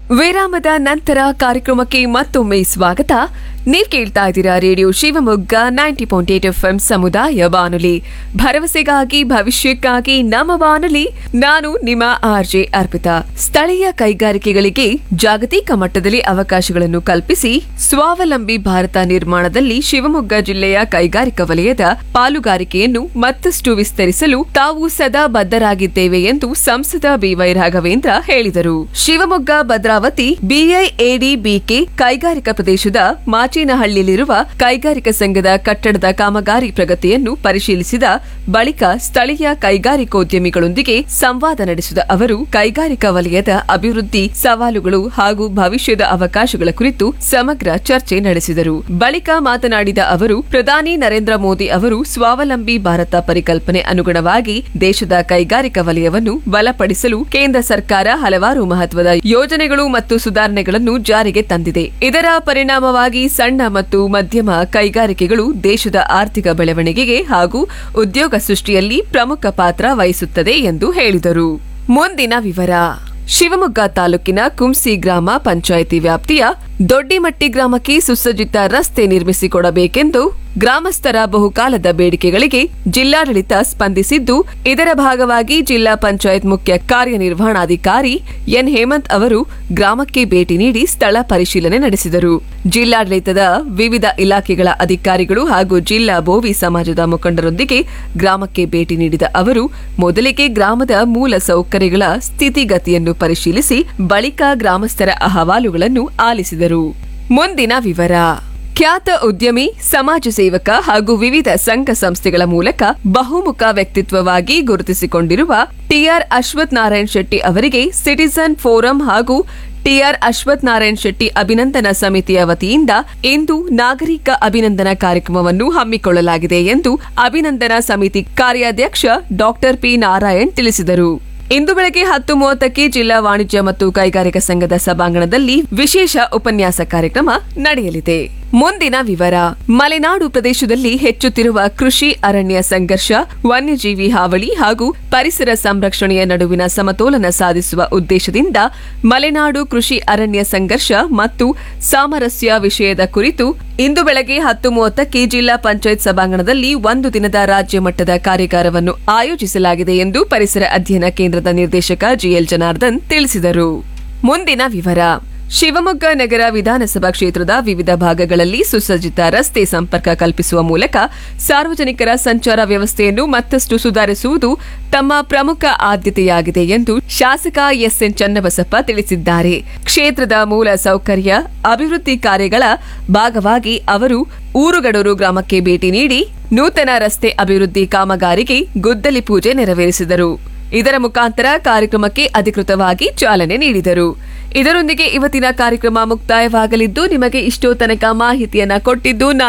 ವಿರಾಮದ ನಂತರ ಕಾರ್ಯಕ್ರಮಕ್ಕೆ ಮತ್ತೊಮ್ಮೆ ಸ್ವಾಗತ ನೀವ್ ಕೇಳ್ತಾ ಇದ್ದೀರಾ radio Shivamogga ninety point eight FM ಎಂ ಸಮುದಾಯ ಬಾನುಲಿ ಭರವಸೆಗಾಗಿ ಭವಿಷ್ಯಕ್ಕಾಗಿ ನಮ್ಮ ಬಾನುಲಿ ನಾನು ನಿಮ್ಮ ಆರ್ಜೆ ಅರ್ಪಿತಾ ಸ್ಥಳೀಯ ಕೈಗಾರಿಕೆಗಳಿಗೆ ಜಾಗತಿಕ ಮಟ್ಟದಲ್ಲಿ ಅವಕಾಶಗಳನ್ನು ಕಲ್ಪಿಸಿ ಸ್ವಾವಲಂಬಿ ಭಾರತ ನಿರ್ಮಾಣದಲ್ಲಿ ಶಿವಮೊಗ್ಗ ಜಿಲ್ಲೆಯ ಕೈಗಾರಿಕಾ ವಲಯದ ಪಾಲುಗಾರಿಕೆಯನ್ನು ಮತ್ತಷ್ಟು ವಿಸ್ತರಿಸಲು ತಾವು ಸದಾ ಬದ್ಧರಾಗಿದ್ದೇವೆ ಎಂದು ಸಂಸದ ಬಿವೈ ರಾಘವೇಂದ್ರ ಹೇಳಿದರು ಶಿವಮೊಗ್ಗ ಭದ್ರಾವತಿ ಬಿಐಎಡಿಬಿಕೆ ಕೈಗಾರಿಕಾ ಪ್ರದೇಶದ ಮಾಚೇನಹಳ್ಳಿಯಲ್ಲಿರುವ ಕೈಗಾರಿಕಾ ಸಂಘದ ಕಟ್ಟಡದ ಕಾಮಗಾರಿ ಪ್ರಗತಿಯನ್ನು ಪರಿಶೀಲಿಸಿದ ಬಳಿಕ ಸ್ಥಳೀಯ ಕೈಗಾರಿಕೋದ್ಯಮಿಗಳೊಂದಿಗೆ ಸಂವಾದ ನಡೆಸಿದ ಅವರು ಕೈಗಾರಿಕಾ ವಲಯದ ಅಭಿವೃದ್ಧಿ ಸವಾಲುಗಳು ಹಾಗೂ ಭವಿಷ್ಯದ ಅವಕಾಶಗಳ ಕುರಿತು ಸಮಗ್ರ ಚರ್ಚೆ ನಡೆಸಿದರು ಬಳಿಕ ಮಾತನಾಡಿದ ಅವರು ಪ್ರಧಾನಿ ನರೇಂದ್ರ ಮೋದಿ ಅವರು ಸ್ವಾವಲಂಬಿ ಭಾರತ ಪರಿಕಲ್ಪನೆ ಅನುಗುಣವಾಗಿ ದೇಶದ ಕೈಗಾರಿಕಾ ವಲಯವನ್ನು ಬಲಪಡಿಸಲು ಕೇಂದ್ರ ಸರ್ಕಾರ ಹಲವಾರು ಮಹತ್ವದ ಯೋಜನೆಗಳು ಮತ್ತು ಸುಧಾರಣೆಗಳನ್ನು ಜಾರಿಗೆ ತಂದಿದೆ ಇದರ ಪರಿಣಾಮವಾಗಿ ಸಣ್ಣ ಮತ್ತು ಮಧ್ಯಮ ಕೈಗಾರಿಕೆಗಳು ದೇಶದ ಆರ್ಥಿಕ ಬೆಳವಣಿಗೆಗೆ ಹಾಗೂ ಉದ್ಯೋಗ ಸೃಷ್ಟಿಯಲ್ಲಿ ಪ್ರಮುಖ ಪಾತ್ರ ವಹಿಸುತ್ತದೆ ಎಂದು ಹೇಳಿದರು ಮುಂದಿನ ವಿವರ ಶಿವಮೊಗ್ಗ ತಾಲೂಕಿನ ಕುಂಸಿ ಗ್ರಾಮ ಪಂಚಾಯಿತಿ ವ್ಯಾಪ್ತಿಯ ದೊಡ್ಡಿಮಟ್ಟಿ ಗ್ರಾಮಕ್ಕೆ ಸುಸಜ್ಜಿತ ರಸ್ತೆ ನಿರ್ಮಿಸಿಕೊಡಬೇಕೆಂದು ಗ್ರಾಮಸ್ಥರ ಬಹುಕಾಲದ ಬೇಡಿಕೆಗಳಿಗೆ ಜಿಲ್ಲಾಡಳಿತ ಸ್ಪಂದಿಸಿದ್ದು ಇದರ ಭಾಗವಾಗಿ ಜಿಲ್ಲಾ ಪಂಚಾಯತ್ ಮುಖ್ಯ ಕಾರ್ಯನಿರ್ವಹಣಾಧಿಕಾರಿ ಎನ್ ಹೇಮಂತ್ ಅವರು ಗ್ರಾಮಕ್ಕೆ ಭೇಟಿ ನೀಡಿ ಸ್ಥಳ ಪರಿಶೀಲನೆ ನಡೆಸಿದರು ಜಿಲ್ಲಾಡಳಿತದ ವಿವಿಧ ಇಲಾಖೆಗಳ ಅಧಿಕಾರಿಗಳು ಹಾಗೂ ಜಿಲ್ಲಾ ಬೋವಿ ಸಮಾಜದ ಮುಖಂಡರೊಂದಿಗೆ ಗ್ರಾಮಕ್ಕೆ ಭೇಟಿ ನೀಡಿದ ಅವರು ಮೊದಲಿಗೆ ಗ್ರಾಮದ ಮೂಲ ಸೌಕರ್ಯಗಳ ಸ್ಥಿತಿಗತಿಯನ್ನು ಪರಿಶೀಲಿಸಿ ಬಳಿಕ ಗ್ರಾಮಸ್ಥರ ಅಹವಾಲುಗಳನ್ನು ಆಲಿಸಿದರು ಮುಂದಿನ ವಿವರ ಖ್ಯಾತ ಉದ್ಯಮಿ ಸಮಾಜ ಸೇವಕ ಹಾಗೂ ವಿವಿಧ ಸಂಘ ಸಂಸ್ಥೆಗಳ ಮೂಲಕ ಬಹುಮುಖ ವ್ಯಕ್ತಿತ್ವವಾಗಿ ಗುರುತಿಸಿಕೊಂಡಿರುವ ಟಿಆರ್ ಅಶ್ವಥ್ ನಾರಾಯಣ್ ಶೆಟ್ಟಿ ಅವರಿಗೆ ಸಿಟಿಸನ್ ಫೋರಂ ಹಾಗೂ ಟಿಆರ್ ಅಶ್ವಥ್ ನಾರಾಯಣ್ ಶೆಟ್ಟಿ ಅಭಿನಂದನಾ ಸಮಿತಿಯ ವತಿಯಿಂದ ಇಂದು ನಾಗರಿಕ ಅಭಿನಂದನಾ ಕಾರ್ಯಕ್ರಮವನ್ನು ಹಮ್ಮಿಕೊಳ್ಳಲಾಗಿದೆ ಎಂದು ಅಭಿನಂದನಾ ಸಮಿತಿ ಕಾರ್ಯಾಧ್ಯಕ್ಷ ಡಾಕ್ಟರ್ ಪಿ ನಾರಾಯಣ್ ತಿಳಿಸಿದರು ಇಂದು ಬೆಳಗ್ಗೆ ಹತ್ತು ಮೂವತ್ತಕ್ಕೆ ಜಿಲ್ಲಾ ವಾಣಿಜ್ಯ ಮತ್ತು ಕೈಗಾರಿಕಾ ಸಂಘದ ಸಭಾಂಗಣದಲ್ಲಿ ವಿಶೇಷ ಉಪನ್ಯಾಸ ಕಾರ್ಯಕ್ರಮ ನಡೆಯಲಿದೆ ಮುಂದಿನ ವಿವರ ಮಲೆನಾಡು ಪ್ರದೇಶದಲ್ಲಿ ಹೆಚ್ಚುತ್ತಿರುವ ಕೃಷಿ ಅರಣ್ಯ ಸಂಘರ್ಷ ವನ್ಯಜೀವಿ ಹಾವಳಿ ಹಾಗೂ ಪರಿಸರ ಸಂರಕ್ಷಣೆಯ ನಡುವಿನ ಸಮತೋಲನ ಸಾಧಿಸುವ ಉದ್ದೇಶದಿಂದ ಮಲೆನಾಡು ಕೃಷಿ ಅರಣ್ಯ ಸಂಘರ್ಷ ಮತ್ತು ಸಾಮರಸ್ಯ ವಿಷಯದ ಕುರಿತು ಇಂದು ಬೆಳಗ್ಗೆ ಹತ್ತು ಮೂವತ್ತಕ್ಕೆ ಜಿಲ್ಲಾ ಪಂಚಾಯತ್ ಸಭಾಂಗಣದಲ್ಲಿ ಒಂದು ದಿನದ ರಾಜ್ಯ ಮಟ್ಟದ ಕಾರ್ಯಾಗಾರವನ್ನು ಆಯೋಜಿಸಲಾಗಿದೆ ಎಂದು ಪರಿಸರ ಅಧ್ಯಯನ ಕೇಂದ್ರದ ನಿರ್ದೇಶಕ ಜಿಎಲ್ ಜನಾರ್ದನ್ ತಿಳಿಸಿದರು ಮುಂದಿನ ವಿವರ ಶಿವಮೊಗ್ಗ ನಗರ ವಿಧಾನಸಭಾ ಕ್ಷೇತ್ರದ ವಿವಿಧ ಭಾಗಗಳಲ್ಲಿ ಸುಸಜ್ಜಿತ ರಸ್ತೆ ಸಂಪರ್ಕ ಕಲ್ಪಿಸುವ ಮೂಲಕ ಸಾರ್ವಜನಿಕರ ಸಂಚಾರ ವ್ಯವಸ್ಥೆಯನ್ನು ಮತ್ತಷ್ಟು ಸುಧಾರಿಸುವುದು ತಮ್ಮ ಪ್ರಮುಖ ಆದ್ಯತೆಯಾಗಿದೆ ಎಂದು ಶಾಸಕ ಎಸ್ಎನ್ ಚನ್ನಬಸಪ್ಪ ತಿಳಿಸಿದ್ದಾರೆ ಕ್ಷೇತ್ರದ ಮೂಲ ಸೌಕರ್ಯ ಅಭಿವೃದ್ಧಿ ಕಾರ್ಯಗಳ ಭಾಗವಾಗಿ ಅವರು ಊರುಗಡೂರು ಗ್ರಾಮಕ್ಕೆ ಭೇಟಿ ನೀಡಿ ನೂತನ ರಸ್ತೆ ಅಭಿವೃದ್ಧಿ ಕಾಮಗಾರಿಗೆ ಗುದ್ದಲಿ ಪೂಜೆ ನೆರವೇರಿಸಿದರು ಇದರ ಮುಖಾಂತರ ಕಾರ್ಯಕ್ರಮಕ್ಕೆ ಅಧಿಕೃತವಾಗಿ ಚಾಲನೆ ನೀಡಿದರು ಇದರೊಂದಿಗೆ ಇವತ್ತಿನ ಕಾರ್ಯಕ್ರಮ ಮುಕ್ತಾಯವಾಗಲಿದ್ದು ನಿಮಗೆ ಇಷ್ಟೋ ತನಕ ಮಾಹಿತಿಯನ್ನ ಕೊಟ್ಟಿದ್ದು ನಾನು